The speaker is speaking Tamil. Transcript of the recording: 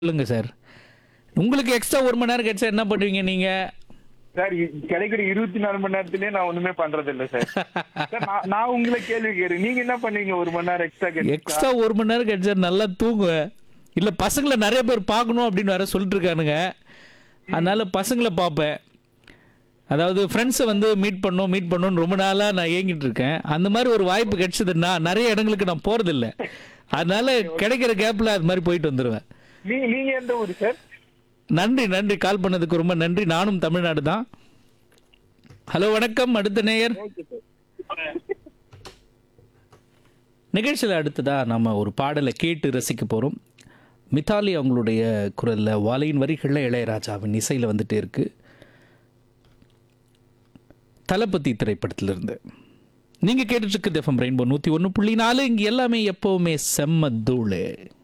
சொல்லுங்க சார் உங்களுக்கு எக்ஸ்ட்ரா ஒரு மணி நேரம் கிடைச்சா என்ன பண்ணுவீங்க நீங்க சார் இ- கிடைக்கிற இருபத்தி நாலு மணி நேரத்திலேயே நான் ஒண்ணுமே பண்றது இல்ல சார் சார் நான் நான் உங்களை கேள்வி கேட்கிறேன் நீங்க என்ன பண்ணுவீங்க ஒரு மணி நேரம் எக்ஸ்ட்ரா கிடைச்சா எக்ஸ்ட்ரா ஒரு மணி நேரம் கிடைச்சா நல்லா தூங்குவேன் இல்ல பசங்களை நிறைய பேர் பார்க்கணும் அப்படின்னு வேற சொல்லிட்டு இருக்கானுங்க அதனால பசங்களை பார்ப்பேன் அதாவது ஃப்ரெண்ட்ஸை வந்து மீட் பண்ணணும் மீட் பண்ணணும்னு ரொம்ப நாளாக நான் ஏங்கிட்டு இருக்கேன் அந்த மாதிரி ஒரு வாய்ப்பு கிடைச்சதுன்னா நிறைய இடங்களுக்கு நான் போகிறதில்ல அதனால கிடைக்கிற கேப்பில் அது மாதிரி போயிட்டு வந்துடுவேன் நீங்க நீங்க எந்த ஊரு சார் நன்றி நன்றி கால் பண்ணதுக்கு ரொம்ப நன்றி நானும் தமிழ்நாடு தான் ஹலோ வணக்கம் அடுத்த நேயர் நிகழ்ச்சியில் அடுத்ததா நம்ம ஒரு பாடலை கேட்டு ரசிக்க போகிறோம் மித்தாலி அவங்களுடைய குரலில் வாலையின் வரிகளில் இளையராஜாவின் இசையில் வந்துட்டே இருக்கு தளபதி திரைப்படத்திலிருந்து நீங்கள் கேட்டுட்டு இருக்குது எஃப்எம் ரெயின்போ நூற்றி ஒன்று புள்ளி நாலு இங்கே எல்லாமே எப்போவுமே செம்ம தூளு